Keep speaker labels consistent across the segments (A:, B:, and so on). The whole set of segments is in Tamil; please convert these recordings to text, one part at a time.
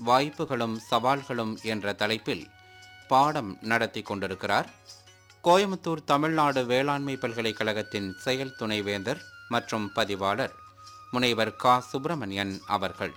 A: வாய்ப்புகளும் சவால்களும் என்ற தலைப்பில் பாடம் நடத்தி கொண்டிருக்கிறார் கோயமுத்தூர் தமிழ்நாடு வேளாண்மை பல்கலைக்கழகத்தின் செயல் துணைவேந்தர் மற்றும் பதிவாளர் முனைவர் கா சுப்பிரமணியன் அவர்கள்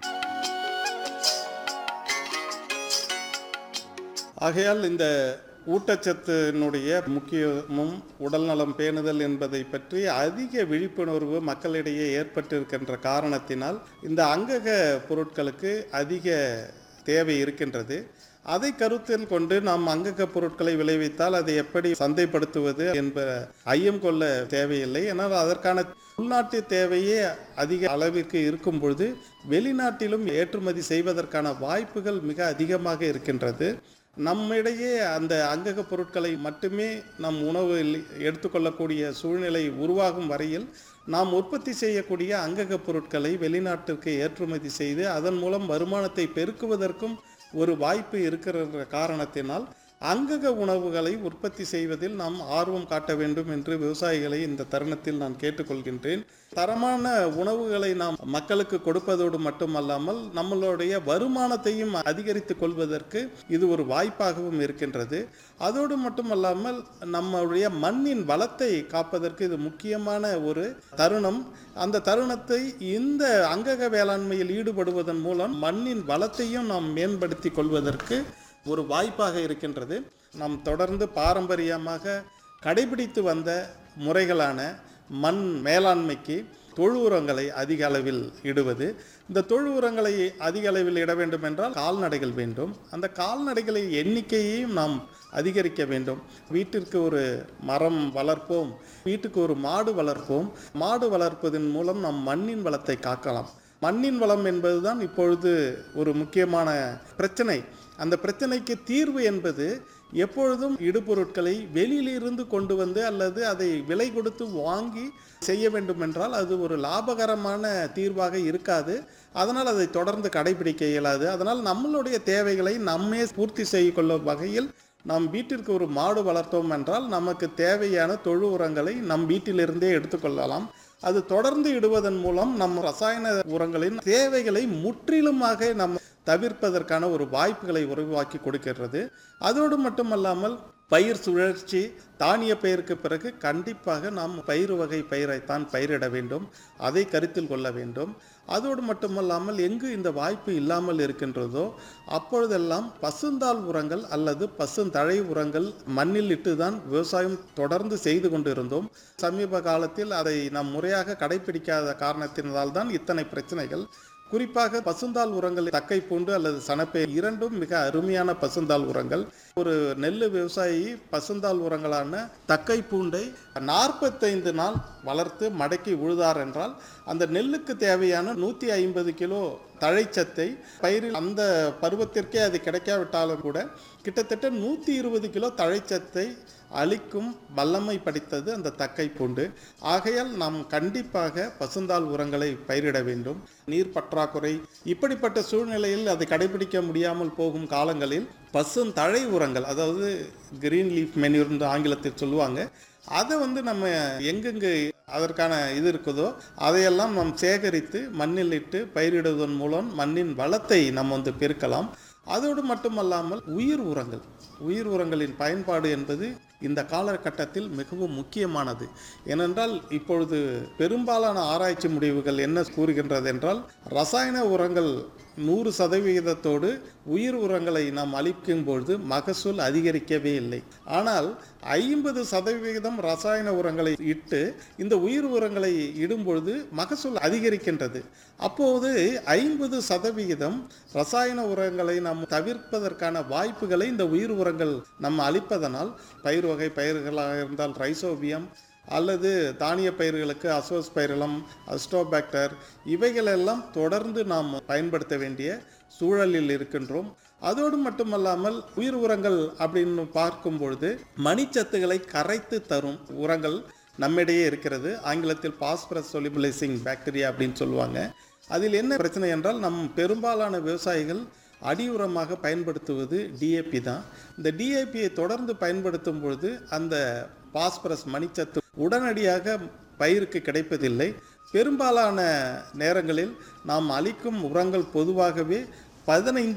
B: ஆகையால் இந்த ஊட்டச்சத்தினுடைய முக்கியமும் உடல்நலம் பேணுதல் என்பதை பற்றி அதிக விழிப்புணர்வு மக்களிடையே ஏற்பட்டிருக்கின்ற காரணத்தினால் இந்த அங்கக பொருட்களுக்கு அதிக தேவை இருக்கின்றது அதை கருத்தில் கொண்டு நாம் அங்கக பொருட்களை விளைவித்தால் அதை எப்படி சந்தைப்படுத்துவது என்ப ஐயம் கொள்ள தேவையில்லை ஏன்னால் அதற்கான உள்நாட்டு தேவையே அதிக அளவிற்கு இருக்கும் பொழுது வெளிநாட்டிலும் ஏற்றுமதி செய்வதற்கான வாய்ப்புகள் மிக அதிகமாக இருக்கின்றது நம்மிடையே அந்த அங்கக பொருட்களை மட்டுமே நம் உணவில் எடுத்துக்கொள்ளக்கூடிய சூழ்நிலை உருவாகும் வரையில் நாம் உற்பத்தி செய்யக்கூடிய அங்கக பொருட்களை வெளிநாட்டிற்கு ஏற்றுமதி செய்து அதன் மூலம் வருமானத்தை பெருக்குவதற்கும் ஒரு வாய்ப்பு இருக்கிற காரணத்தினால் அங்கக உணவுகளை உற்பத்தி செய்வதில் நாம் ஆர்வம் காட்ட வேண்டும் என்று விவசாயிகளை இந்த தருணத்தில் நான் கேட்டுக்கொள்கின்றேன் தரமான உணவுகளை நாம் மக்களுக்கு கொடுப்பதோடு மட்டுமல்லாமல் நம்மளுடைய வருமானத்தையும் அதிகரித்துக் கொள்வதற்கு இது ஒரு வாய்ப்பாகவும் இருக்கின்றது அதோடு மட்டுமல்லாமல் நம்முடைய மண்ணின் வளத்தை காப்பதற்கு இது முக்கியமான ஒரு தருணம் அந்த தருணத்தை இந்த அங்கக வேளாண்மையில் ஈடுபடுவதன் மூலம் மண்ணின் வளத்தையும் நாம் மேம்படுத்தி கொள்வதற்கு ஒரு வாய்ப்பாக இருக்கின்றது நாம் தொடர்ந்து பாரம்பரியமாக கடைபிடித்து வந்த முறைகளான மண் மேலாண்மைக்கு தொழு உரங்களை அதிக அளவில் இடுவது இந்த தொழு உரங்களை அதிக அளவில் இட வேண்டும் என்றால் கால்நடைகள் வேண்டும் அந்த கால்நடைகளை எண்ணிக்கையையும் நாம் அதிகரிக்க வேண்டும் வீட்டிற்கு ஒரு மரம் வளர்ப்போம் வீட்டுக்கு ஒரு மாடு வளர்ப்போம் மாடு வளர்ப்பதன் மூலம் நாம் மண்ணின் வளத்தை காக்கலாம் மண்ணின் வளம் என்பதுதான் இப்பொழுது ஒரு முக்கியமான பிரச்சனை அந்த பிரச்சனைக்கு தீர்வு என்பது எப்பொழுதும் இடுபொருட்களை வெளியிலிருந்து கொண்டு வந்து அல்லது அதை விலை கொடுத்து வாங்கி செய்ய வேண்டும் என்றால் அது ஒரு லாபகரமான தீர்வாக இருக்காது அதனால் அதை தொடர்ந்து கடைபிடிக்க இயலாது அதனால் நம்மளுடைய தேவைகளை நம்மே பூர்த்தி செய்து கொள்ளும் வகையில் நாம் வீட்டிற்கு ஒரு மாடு வளர்த்தோம் என்றால் நமக்கு தேவையான தொழு உரங்களை நம் வீட்டிலிருந்தே எடுத்துக்கொள்ளலாம் அது தொடர்ந்து இடுவதன் மூலம் நம் ரசாயன உரங்களின் தேவைகளை முற்றிலுமாக நம் தவிர்ப்பதற்கான ஒரு வாய்ப்புகளை உருவாக்கி கொடுக்கிறது அதோடு மட்டுமல்லாமல் பயிர் சுழற்சி தானிய பயிருக்கு பிறகு கண்டிப்பாக நாம் பயிர் வகை பயிரைத்தான் பயிரிட வேண்டும் அதை கருத்தில் கொள்ள வேண்டும் அதோடு மட்டுமல்லாமல் எங்கு இந்த வாய்ப்பு இல்லாமல் இருக்கின்றதோ அப்பொழுதெல்லாம் பசுந்தாள் உரங்கள் அல்லது பசுந்தழை உரங்கள் மண்ணில் இட்டுதான் விவசாயம் தொடர்ந்து செய்து கொண்டிருந்தோம் சமீப காலத்தில் அதை நாம் முறையாக கடைபிடிக்காத காரணத்தினால் தான் இத்தனை பிரச்சனைகள் குறிப்பாக பசுந்தாள் உரங்கள் தக்கை பூண்டு அல்லது சனப்பை இரண்டும் மிக அருமையான பசுந்தாள் உரங்கள் ஒரு நெல் விவசாயி பசுந்தாள் உரங்களான தக்கை பூண்டை நாற்பத்தைந்து நாள் வளர்த்து மடக்கி உழுதார் என்றால் அந்த நெல்லுக்கு தேவையான நூற்றி ஐம்பது கிலோ தழைச்சத்தை பயிரில் அந்த பருவத்திற்கே அது கிடைக்காவிட்டாலும் கூட கிட்டத்தட்ட நூற்றி இருபது கிலோ தழைச்சத்தை அளிக்கும் வல்லமை படித்தது அந்த தக்கை பூண்டு ஆகையால் நாம் கண்டிப்பாக பசுந்தாள் உரங்களை பயிரிட வேண்டும் நீர் பற்றாக்குறை இப்படிப்பட்ட சூழ்நிலையில் அதை கடைபிடிக்க முடியாமல் போகும் காலங்களில் பசுந்தழை உரங்கள் அதாவது கிரீன் லீஃப் மெனியூர்னு ஆங்கிலத்தில் சொல்லுவாங்க அதை வந்து நம்ம எங்கெங்கு அதற்கான இது இருக்குதோ அதையெல்லாம் நாம் சேகரித்து மண்ணில் இட்டு பயிரிடுவதன் மூலம் மண்ணின் வளத்தை நம்ம வந்து பெருக்கலாம் அதோடு மட்டுமல்லாமல் உயிர் உரங்கள் உயிர் உரங்களின் பயன்பாடு என்பது இந்த காலகட்டத்தில் மிகவும் முக்கியமானது ஏனென்றால் இப்பொழுது பெரும்பாலான ஆராய்ச்சி முடிவுகள் என்ன கூறுகின்றது என்றால் ரசாயன உரங்கள் நூறு சதவிகிதத்தோடு உயிர் உரங்களை நாம் அளிக்கும் பொழுது மகசூல் அதிகரிக்கவே இல்லை ஆனால் ஐம்பது சதவிகிதம் ரசாயன உரங்களை இட்டு இந்த உயிர் உரங்களை இடும் பொழுது மகசூல் அதிகரிக்கின்றது அப்போது ஐம்பது சதவிகிதம் ரசாயன உரங்களை நாம் தவிர்ப்பதற்கான வாய்ப்புகளை இந்த உயிர் உரங்கள் நம்ம அளிப்பதனால் பயிர் வகை பயிர்களாக இருந்தால் ரைசோபியம் அல்லது தானிய பயிர்களுக்கு அசோஸ் பயிரலம் அஸ்டோபாக்டர் இவைகளெல்லாம் தொடர்ந்து நாம் பயன்படுத்த வேண்டிய சூழலில் இருக்கின்றோம் அதோடு மட்டுமல்லாமல் உயிர் உரங்கள் அப்படின்னு பார்க்கும் பொழுது மணிச்சத்துக்களை கரைத்து தரும் உரங்கள் நம்மிடையே இருக்கிறது ஆங்கிலத்தில் பாஸ்பரஸ் சொலிபிளைசிங் பாக்டீரியா அப்படின்னு சொல்லுவாங்க அதில் என்ன பிரச்சனை என்றால் நம் பெரும்பாலான விவசாயிகள் அடி உரமாக பயன்படுத்துவது டிஏபி தான் இந்த டிஏபியை தொடர்ந்து பயன்படுத்தும் பொழுது அந்த பாஸ்பரஸ் மணிச்சத்து உடனடியாக பயிருக்கு கிடைப்பதில்லை பெரும்பாலான நேரங்களில் நாம் அளிக்கும் உரங்கள் பொதுவாகவே பதினைந்து